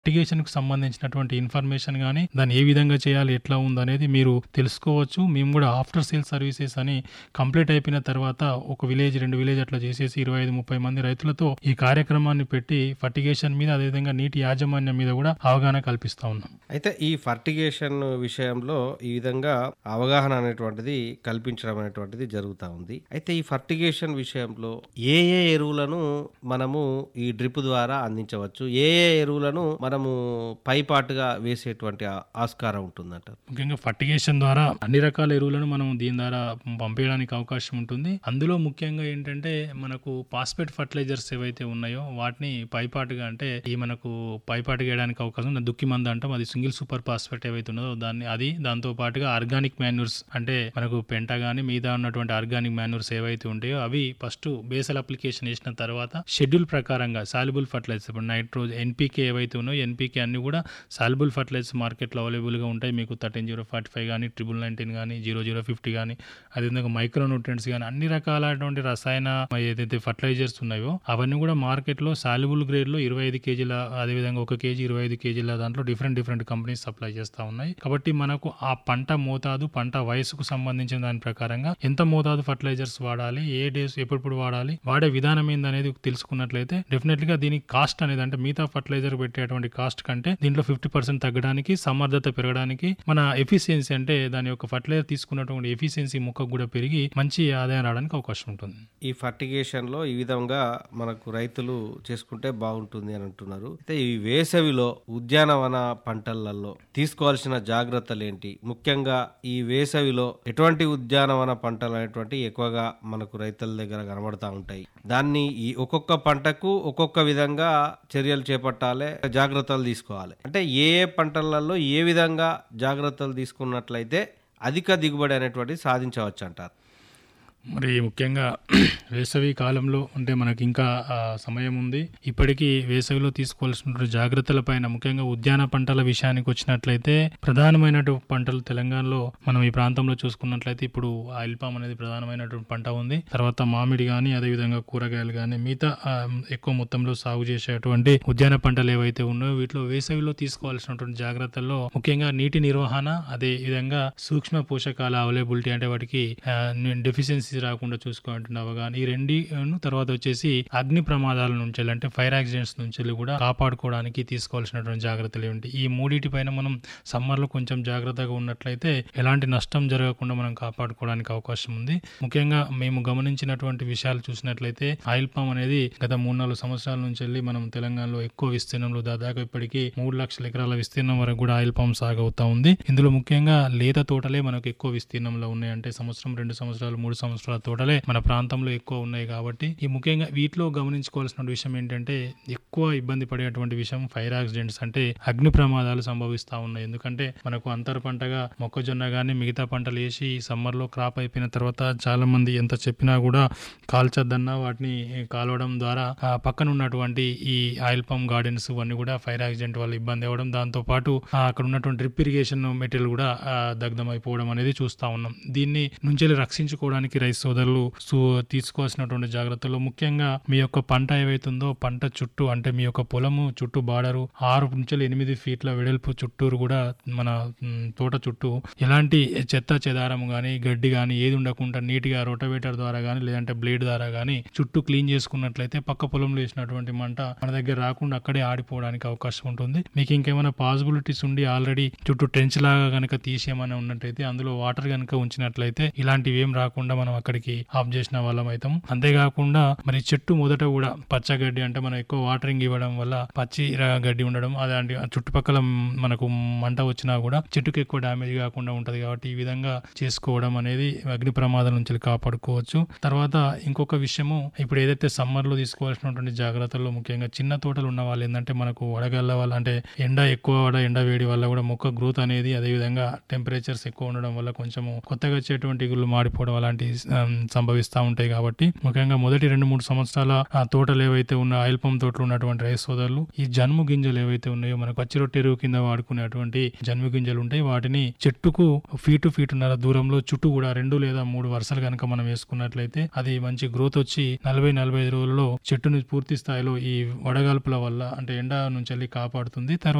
fertigation కు సంబంధించినటువంటి information గానీ దాన్ని ఏ విధంగా చేయాలి ఎట్లా ఉందనేది మీరు తెలుసుకోవచ్చు మేము కూడా ఆఫ్టర్ సేల్ సర్వీసెస్ అని కంప్లీట్ అయిపోయిన తర్వాత ఒక విలేజ్ రెండు విలేజ్ అట్లా చేసేసి ఇరవై ఐదు ముప్పై మంది రైతులతో ఈ కార్యక్రమాన్ని పెట్టి ఫర్టిగేషన్ మీద అదేవిధంగా నీటి యాజమాన్యం మీద కూడా అవగాహన కల్పిస్తా ఉన్నాం అయితే ఈ ఫర్టిగేషన్ విషయంలో ఈ విధంగా అవగాహన అనేటువంటిది కల్పించడం అనేటువంటిది జరుగుతూ ఉంది అయితే ఈ ఫర్టిగేషన్ విషయంలో ఏ ఏ ఎరువులను మనము ఈ డ్రిప్ ద్వారా అందించవచ్చు ఏ ఏ ఎరువులను మనము పైపాటుగా వేసేటువంటి ఆ- ఆస్కారం ఉంటుందంటారు ముఖ్యంగా ఫర్టిగేషన్ ద్వారా అన్ని రకాల ఎరువులను మనం దీని ద్వారా పంపించడానికి అవకాశం ఉంటుంది అందులో ముఖ్యంగా ఏంటంటే మనకు పాస్పేట్ ఫర్టిలైజర్స్ ఏవైతే ఉన్నాయో వాటిని పైపాటుగా అంటే ఈ మనకు పైపాటుగా వేయడానికి అవకాశం ఉంది దుక్కి మంద అంటాం అది సింగిల్ సూపర్ పాస్పేట్ ఏవైతే ఉన్నదో దాన్ని అది దాంతో పాటుగా ఆర్గానిక్ మాన్యూర్స్ అంటే మనకు పెంట గానీ మిగతా ఉన్నటువంటి ఆర్గానిక్ మాన్యూర్స్ ఏవైతే ఉంటాయో అవి ఫస్ట్ బేసల్ అప్లికేషన్ చేసిన తర్వాత షెడ్యూల్ ప్రకారంగా సాల్యుబుల్ ఫర్టిలైజర్స్ ఇప్పుడు నైట్రోజ్ ఎన్పీకే ఏవైతే ఉన్నాయో ఎన్పీకే అన్ని కూడా సాల్యుబుల్ ఫర్టిలైజర్స్ మార్కెట్లో అవైలబుల్గా ఉంటాయి మీకు థర్టీన్ జీరో ఫార్టీ ఫైవ్ కానీ ట్రిపుల్ నైన్టీన్ కానీ జీరో జీరో ఫిఫ్టీ కానీ అదేవిధంగా మైక్రో న్యూట్రియంట్స్ కానీ అన్ని రకాలైనటువంటి రసాయన ఏదైతే ఫర్టిలైజర్స్ ఉన్నాయో అవన్నీ కూడా మార్కెట్లో సాల్యుబుల్ గ్రేడ్లో ఇరవై ఐదు కేజీల అదేవిధంగా ఒక కేజీ ఇరవై ఐదు కేజీల దాంట్లో డిఫరెంట్ డిఫరెంట్ కంపెనీస్ సప్లై చేస్తూ ఉన్నాయి కాబట్టి మనకు ఆ పంట మోతాదు పంట వయసుకు సంబంధించిన దాని ప్రకారంగా ఎంత మోతాదు ఫర్టిలైజర్స్ వాడాలి ఏ డేస్ ఎప్పుడెప్పుడు వాడాలి వాడే విధానం ఏందనేది తెలుసుకున్నట్లయితే డెఫినెట్ గా దీని కాస్ట్ అనేది అంటే మిగతా ఫర్టిలైజర్ పెట్టేటువంటి కాస్ట్ కంటే దీంట్లో ఫిఫ్టీ పర్సెంట్ తగ్గడానికి సమర్థత పెరగడానికి మన ఎఫిషియన్సీ అంటే దాని యొక్క ఫర్టిలైజర్ తీసుకున్నటువంటి ఎఫిషియన్సీ మొక్కకు కూడా పెరిగి మంచి ఆదాయం రావడానికి అవకాశం ఉంటుంది ఈ ఫర్టిగేషన్ లో ఈ విధంగా మనకు రైతులు చేసుకుంటే బాగుంటుంది అని అంటున్నారు అయితే ఈ వేసవిలో ఉద్యానవన పంటలలో తీసుకోవాల్సిన జాగ్రత్తలు ఏంటి ముఖ్యంగా ఈ వేసవిలో ఎటువంటి ఉద్యానవన పంటలు అనేటువంటి ఎక్కువగా మనకు రైతుల దగ్గర కనబడతా ఉంటాయి దాన్ని ఈ ఒక్కొక్క పంటకు ఒక్కొక్క విధంగా చర్యలు చేపట్టాలి జాగ్రత్తలు తీసుకోవాలి అంటే ఏ ఏ పంటలలో ఏ విధంగా జాగ్రత్తలు తీసుకున్నట్లయితే అధిక దిగుబడి అనేటువంటిది సాధించవచ్చు అంటారు మరి ముఖ్యంగా వేసవి కాలంలో అంటే మనకి ఇంకా ఆ, సమయం ఉంది ఇప్పటికీ వేసవిలో తీసుకోవాల్సిన జాగ్రత్తల పైన ముఖ్యంగా ఉద్యాన పంటల విషయానికి వచ్చినట్లయితే ప్రధానమైనటువంటి పంటలు తెలంగాణలో మనం ఈ ప్రాంతంలో చూసుకున్నట్లయితే ఇప్పుడు ఆయిల్ పామ్ అనేది ప్రధానమైనటువంటి పంట ఉంది తర్వాత మామిడి కానీ అదేవిధంగా కూరగాయలు కానీ మిగతా ఆ, ఎక్కువ మొత్తంలో సాగు చేసేటువంటి ఉద్యాన పంటలు ఏవైతే ఉన్నాయో వీటిలో వేసవిలో తీసుకోవాల్సినటువంటి జాగ్రత్తల్లో ముఖ్యంగా నీటి నిర్వహణ అదే విధంగా సూక్ష్మ పోషకాల అవైలబిలిటీ అంటే వాటికి డెఫిషియన్సీ రాకుండా చూసుకోవాలంటే అవగాహన ఈ రెండు తర్వాత వచ్చేసి అగ్ని ప్రమాదాల నుంచి వెళ్ళి అంటే ఫైర్ యాక్సిడెంట్స్ నుంచి వెళ్ళి కూడా కాపాడుకోవడానికి తీసుకోవాల్సినటువంటి జాగ్రత్తలు ఏమిటి ఈ మూడిటి పైన మనం సమ్మర్ లో కొంచెం జాగ్రత్తగా ఉన్నట్లయితే ఎలాంటి నష్టం జరగకుండా మనం కాపాడుకోవడానికి అవకాశం ఉంది ముఖ్యంగా మేము గమనించినటువంటి విషయాలు చూసినట్లయితే ఆయిల్ పామ్ అనేది గత మూడు నాలుగు సంవత్సరాల నుంచి వెళ్ళి మనం తెలంగాణలో ఎక్కువ విస్తీర్ణంలో దాదాపు ఇప్పటికీ మూడు లక్షల ఎకరాల విస్తీర్ణం వరకు కూడా ఆయిల్ పామ్ సాగు అవుతా ఉంది ఇందులో ముఖ్యంగా లేత తోటలే మనకు ఎక్కువ విస్తీర్ణంలో ఉన్నాయి అంటే సంవత్సరం రెండు సంవత్సరాలు మూడు సంవత్సరాల తోటలే మన ప్రాంతంలో ఎక్కువ ఉన్నాయి కాబట్టి ఈ ముఖ్యంగా వీటిలో గమనించుకోవాల్సిన విషయం ఏంటంటే ఎక్కువ ఇబ్బంది పడేటువంటి విషయం ఫైర్ యాక్సిడెంట్స్ అంటే అగ్ని ప్రమాదాలు సంభవిస్తా ఉన్నాయి ఎందుకంటే మనకు అంతర పంటగా మొక్కజొన్న కానీ మిగతా పంటలు వేసి సమ్మర్ లో క్రాప్ అయిపోయిన తర్వాత చాలా మంది ఎంత చెప్పినా కూడా కాల్చొద్దన్నా వాటిని కాలవడం ద్వారా ఆ పక్కన ఉన్నటువంటి ఈ ఆయిల్ పంప్ గార్డెన్స్ ఇవన్నీ కూడా ఫైర్ యాక్సిడెంట్ వల్ల ఇబ్బంది అవ్వడం దాంతో పాటు ఆ అక్కడ ఉన్నటువంటి డ్రిప్ ఇరిగేషన్ మెటీరియల్ కూడా ఆ, దగ్ధమైపోవడం అనేది చూస్తా ఉన్నాం దీన్ని నుంచి రక్షించుకోవడానికి రైతు సోదరులు సు- తీసుకోవాల్సినటువంటి జాగ్రత్తలు ముఖ్యంగా మీ యొక్క పంట ఏవైతుందో పంట చుట్టూ అంటే మీ యొక్క పొలము చుట్టూ బార్డరు ఆరు నుంచి ఎనిమిది ఫీట్ల వెడల్పు చుట్టూరు కూడా మన మ్, తోట చుట్టూ ఎలాంటి చెత్త చెదారం గానీ గడ్డి గానీ ఏది ఉండకుండా నీట్గా రోటవేటర్ ద్వారా గానీ లేదంటే బ్లేడ్ ద్వారా గానీ చుట్టూ క్లీన్ చేసుకున్నట్లయితే పక్క పొలంలో వేసినటువంటి మంట మన దగ్గర రాకుండా అక్కడే ఆడిపోవడానికి అవకాశం ఉంటుంది మీకు ఇంకేమైనా పాసిబిలిటీస్ ఉండి ఆల్రెడీ చుట్టూ ట్రెంచ్ లాగా కనుక తీసేయమని ఉన్నట్టయితే అందులో వాటర్ కనుక ఉంచినట్లయితే ఇలాంటివి ఏం రాకుండా మనం అక్కడికి ఆఫ్ చేసిన వాళ్ళం అవుతాం అంతేకాకుండా మరి చెట్టు మొదట కూడా పచ్చగడ్డి అంటే మనం ఎక్కువ వాటరింగ్ ఇవ్వడం వల్ల పచ్చి ర- గడ్డి ఉండడం అలాంటి ఆ చుట్టుపక్కల మ్, మనకు మంట వచ్చినా కూడా చెట్టుకు ఎక్కువ డ్యామేజ్ కాకుండా ఉంటది కాబట్టి ఈ విధంగా చేసుకోవడం అనేది అగ్ని ప్రమాదాల నుంచి కాపాడుకోవచ్చు తర్వాత ఇంకొక విషయము ఇప్పుడు ఏదైతే సమ్మర్ లో తీసుకోవాల్సినటువంటి జాగ్రత్తల్లో ముఖ్యంగా చిన్న తోటలు ఉన్న వాళ్ళు ఏంటంటే మనకు వడగళ్ళ వల్ల అంటే ఎండ ఎక్కువ వడ ఎండ వేడి వల్ల కూడా మొక్క గ్రోత్ అనేది అదే విధంగా టెంపరేచర్స్ ఎక్కువ ఉండడం వల్ల కొంచెము కొత్తగా వచ్చేటువంటి ఇగుళ్ళు మాడిపోవడం అలాంటి సంభవిస్తూ ఉంటాయి కాబట్టి ముఖ్యంగా మొదటి రెండు మూడు సంవత్సరాల ఆ తోటలు ఏవైతే ఉన్న ఆయిల్ పంప్ తోటలు ఉన్నటువంటి రైతు సోదరులు ఈ జన్ము గింజలు ఏవైతే ఉన్నాయో మనకు పచ్చి రొట్టె ఎరువు కింద వాడుకునేటువంటి జన్ము గింజలు ఉంటాయి వాటిని చెట్టుకు ఫీటు ఫీటున్నర దూరంలో చుట్టూ కూడా రెండు లేదా మూడు వరుసలు కనుక మనం వేసుకున్నట్లయితే అది మంచి గ్రోత్ వచ్చి నలభై నలభై ఐదు రోజుల్లో చెట్టుని పూర్తి స్థాయిలో ఈ వడగాల్పుల వల్ల అంటే ఎండ నుంచి వెళ్ళి కాపాడుతుంది తర్వాత